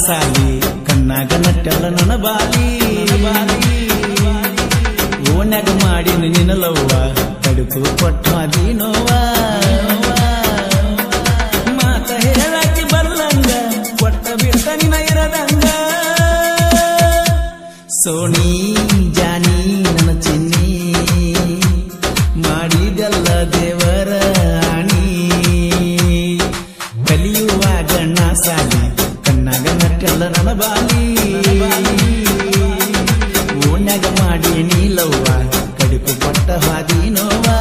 ಸಾಲಿ ಕಣ್ಣಾಗ ನಟ್ಟಲ್ಲ ನನ್ನ ಬಾಲಿ ಓನ್ಯಾಗ ಮಾಡಿ ನಿನ್ನ ಲವ್ವ ಕಡುಕು ಕೊಟ್ಟ ನೋವ ಮಾತ ಹೇಳಾಕಿ ಬರ್ಲಂಗ ಕೊಟ್ಟ ಬಿಟ್ಟ ನಿನ ಇರದಂಗ ಸೋಣಿ ಜಾನಿ ನನ್ನ ಚಿನ್ನಿ ಮಾಡಿದೆಲ್ಲ ದೇವರ ಆಣಿ ಕಲಿಯುವಾಗ ನಾ ಸಾಲಿ ಕಣ್ಣಾಗ ನಟ್ಟಲ್ಲ ನನ್ನ ಬಾಲಿ ಓನ್ಯಾಗ ಮಾಡಿ ನೀಲವ್ವ ಕಡುಕು ಕೊಟ್ಟ ಹಾದಿ ನೋವಾ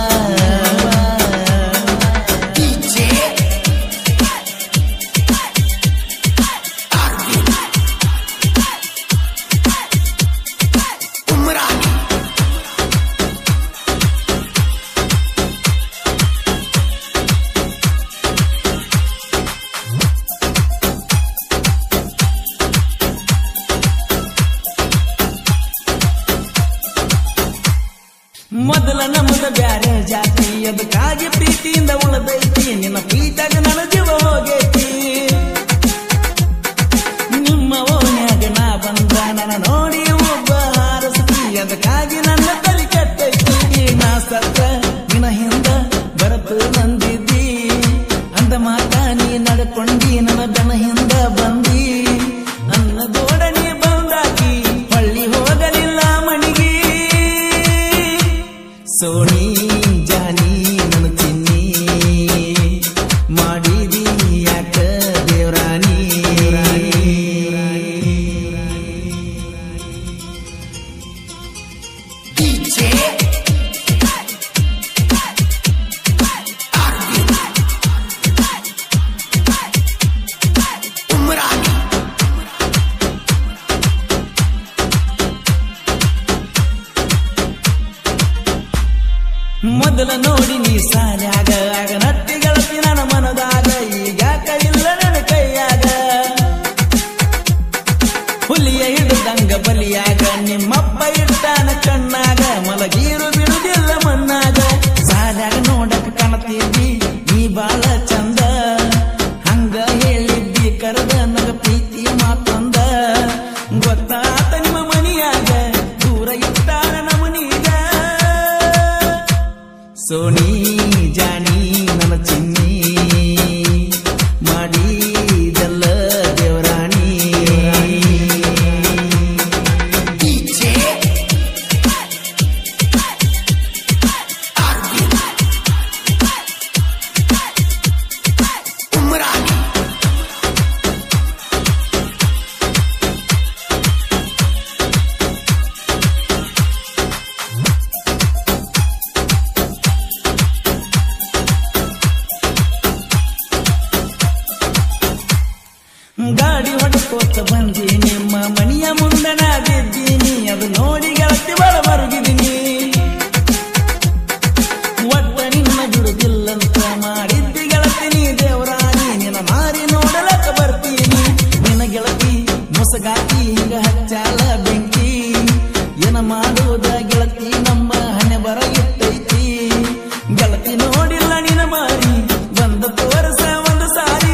ಮೊದಲ ನಮ್ಮದ ಬ್ಯಾರೆ ಜಾತಿ ಅದಕ್ಕಾಗಿ ಪ್ರೀತಿಯಿಂದ ಉಳದೈತಿ ನಿನ್ನ ಪ್ರೀತಾಗ ನನ್ನ ಜೀವ ಹೋಗೈತಿ ನಿಮ್ಮ ಓನ್ಯಾಗ ನಾ ಬಂದ ನನ್ನ ನೋಡಿ ಒಬ್ಬ ಹಾರಸ್ತಿ ಅದಕ್ಕಾಗಿ ನನ್ನ ತಲೆ ಕೆಟ್ಟೈತಿ ನಾ ಸತ್ತ ನಿನ್ನ ಹಿಂದ ಬರತು ನಂದಿದ್ದಿ ಅಂದ ಮಾತ ನೀ ನಡ್ಕೊಂಡಿ ನನ್ನ ಬೆನ ಹಿಂದ ಬಂದಿ ನನ್ನ ದೋಡನೆ ಬಂದಾಕಿ ಹಳ್ಳಿ ಹೋಗಲಿಲ್ಲ ಮಣಿಗಿ ಸೋಣಿ ಜಾನಿ ನನ್ನ ಚಿನ್ನಿ ಮಾಡಿದಿ ಯಾಕ ದೇವ್ರಾನಿ ಮೊದಲ ನೋಡಿ ನೀ ಸಾನ್ಯಾಗ ಆಗ ನಟ್ಟಿ ಗೆಳತಿ ನನ್ನ ಮನದಾಗ ಈಗ ಇಲ್ಲ ನನ್ನ ಕೈಯಾಗ ಹುಲಿಯ ಹಿಡಿದಂಗ ಬಲಿಯಾಗ ನಿಮ್ಮಪ್ಪ ಇಟ್ಟಾನ ಕಣ್ಣಾಗ ಮಲಗೀರು ಬಿಡುದಿಲ್ಲ ಮಣ್ಣಾಗ ಸಾನ್ಯಾಗ ನೋಡಕ್ ಕಾಣತಿದ್ದಿ ನೀ ಬಾಳ ಚಂದ ಹಂಗ ಹೇಳಿದ್ದಿ ಕರೆದ ನಗ ಪ್ರೀತಿ ಮಾತೊಂದ ಗೊತ್ತಾತ ನಿಮ್ಮ ಮನಿಯಾಗ ದೂರ ಇಟ್ಟಾನ ನಮನೀಗ ಸೋನಿ ಜಾನಿ ನನ್ನ ಚಿನ್ನಿ ಮಾಡಿದೆಲ್ಲ ದೇವರಾಣಿ ಗಾಡಿ ಹೊಡ್ಕೋತ ಬಂದಿ ನಿಮ್ಮ ಮನೆಯ ಮುಂದೆ ನಾ ಬಿದ್ದೀನಿ ಅದು ನೋಡಿ ಗೆಳತಿ ಬಳ ಮರುಗಿದ್ದೀನಿ ಒಟ್ಟ ನಿನ್ನ ಬಿಡುದಿಲ್ಲಂತ ಮಾಡಿದ್ದಿ ಗೆಳತಿ ನೀ ದೇವರಾಣಿ ನಿನ್ನ ಮಾರಿ ನೋಡಲಕ್ಕ ಬರ್ತೀನಿ ನಿನ್ನ ಗೆಳತಿ ಮುಸಗಾತಿ ಹಿಂಗ ಹಚ್ಚಾಲ ಬೆಂಕಿ ಏನ ಮಾಡುವುದ ಗೆಳತಿ ನಮ್ಮ ಹಣೆ ಬರ ಇಟ್ಟೈತಿ ಗೆಳತಿ ನೋಡಿಲ್ಲ ನಿನ್ನ ಮಾರಿ ಬಂದ ತೋರಸ ಒಂದು ಸಾರಿ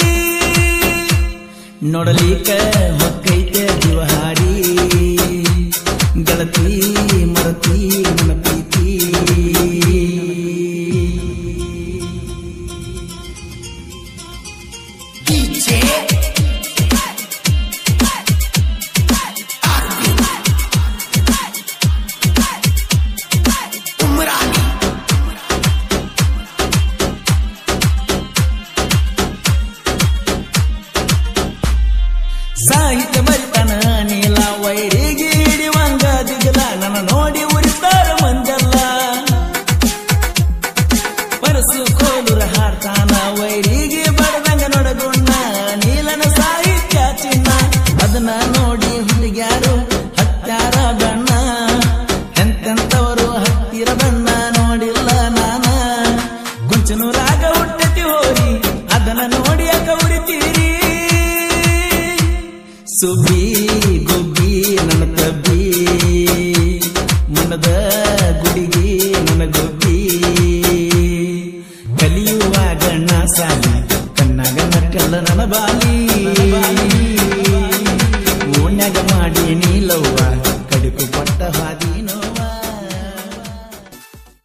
ನೋಡಲಿಕ ಹೊಕ್ಕೈತೆ ಜೀವ ಹಾಡಿ ಗೆಳತಿ ಮರತಿ ನನ್ನ ಪ್ರೀತಿ ಸಾಹಿತ್ಯ ಬರಿತನ ನೀಲ ವೈರಿಗೆ ಹಿಡಿವಂಗ ದಿಗಲ ನನ್ನ ನೋಡಿ ಉರಿತಾರ ಮಂದಲ್ಲ ಪರಸು ಕೋಲುರ ಹಾಡ್ತಾನ ವೈರಿಗೆ ಬಡದಂಗ ನೊಡಗುಣ್ಣ ನೀಲನ ಸಾಹಿತ್ಯ ಚಿನ್ನ ಅದನ್ನ ನೋಡಿ ಹುಡುಗ್ಯಾರು ಹತ್ತಾರ ಬಣ್ಣ ಎಂತೆಂತವರು ಹತ್ತಿರ ಬಣ್ಣ ನೋಡಿಲ್ಲ ನಾನ ಕುಂಚನು ರಾಗ ಹುಟ್ಟತಿ ಹೋರಿ ಅದನ್ನ ನೋಡಿ ಯಾಕ ಉರಿತೀರಿ ಸುಬ್ಬಿ ಗುಬ್ಬಿ ನನ್ನ ತಬ್ಬಿ ಮನದ ಗುಡಿಗಿ ನನ್ನ ಗುಬ್ಬಿ ಕಲಿಯುವಾಗ ನಾ ಸಾಲಿ ಕಣ್ಣಾಗ ನಟ್ಟಲ್ಲ ನನ್ನ ಬಾಲಿ ಫೋನ್ಯಾಗ ಮಾಡಿ ನೀಲವ್ವ ಕಡುಕು ಪಟ್ಟ ಹಾದಿ ನೋಡ